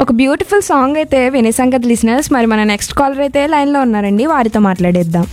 ఒక beautiful song అయితే వినేసాం కదా లిసినర్స్ మరి మన నెక్స్ట్ కాలర్ అయితే లైన్లో ఉన్నారండి వారితో మాట్లాడేద్దాం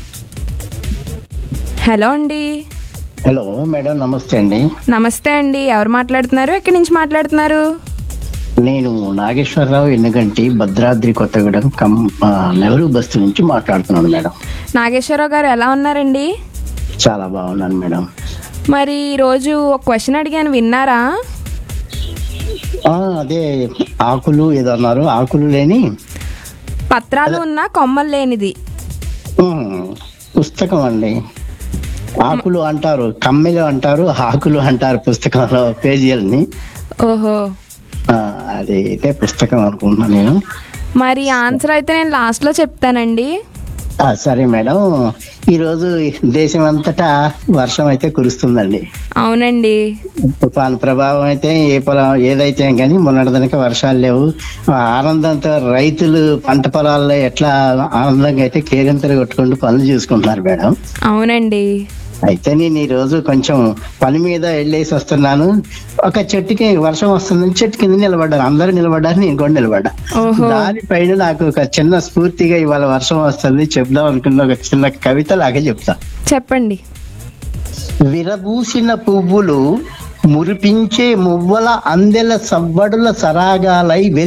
హలో అండి హలో మేడం నమస్తే అండి నమస్తే అండి ఎవరు మాట్లాడుతున్నారు ఎక్కడి నుంచి మాట్లాడుతున్నారు నేను నాగేశ్వరరావు ఎన్నుగంటి భద్రాద్రి కొత్తగూడెం కం ఆ, నెహ్రూ బస్తీ నుంచి మాట్లాడుతున్నాను మేడం నాగేశ్వరరావు గారు ఎలా ఉన్నారండి చాలా బాగున్నాను మేడం మరి ఈరోజు ఒక క్వశ్చన్ అడిగాను విన్నారా ఆ, అదే ఆకులు ఏదో అన్నారు ఆకులు లేని పత్రాలు ఉన్న కొమ్మలు లేనిది ఉమ్, పుస్తకం అండి ఆకులు అంటారు కమ్మెలు అంటారు ఆకులు అంటారు పుస్తకంలో పేజీలని ఓహో ఆ, అది అయితే పుస్తకం అనుకుంటున్నాను నేను మరి ఆన్సర్ అయితే నేను లాస్ట్లో చెప్తానండి ఆ, సరే మేడం ఈరోజు దేశం అంతటా వర్షం అయితే కురుస్తుందండి అవునండి తుఫాన్ ప్రభావం అయితే ఏ పొలం ఏదైతే కానీ మొన్నటిదనక వర్షాలు లేవు ఆ ఆనందంతో రైతులు పంట పొలాల్లో ఎట్లా ఆనందంగా అయితే కేరింతలు కొట్టుకుంటూ పనులు చూసుకుంటున్నారు మేడం అవునండి అయితే నేను ఈ రోజు కొంచెం పని మీద వెళ్ళేసి వస్తున్నాను ఒక చెట్టుకి వర్షం వస్తుందని చెట్టు కింద నిలబడ్డాను అందరూ నిలబడ్డారు నేను కూడా నిలబడ్డా ఓహో దానిపైన నాకు ఒక చిన్న స్ఫూర్తిగా ఇవాళ వర్షం వస్తుంది చెప్దాం అనుకున్న ఒక చిన్న కవిత లాగా చెప్తా చెప్పండి విరబూసిన పువ్వులు మురిపించే మువ్వల అందెల సవ్వడుల సరాగాలై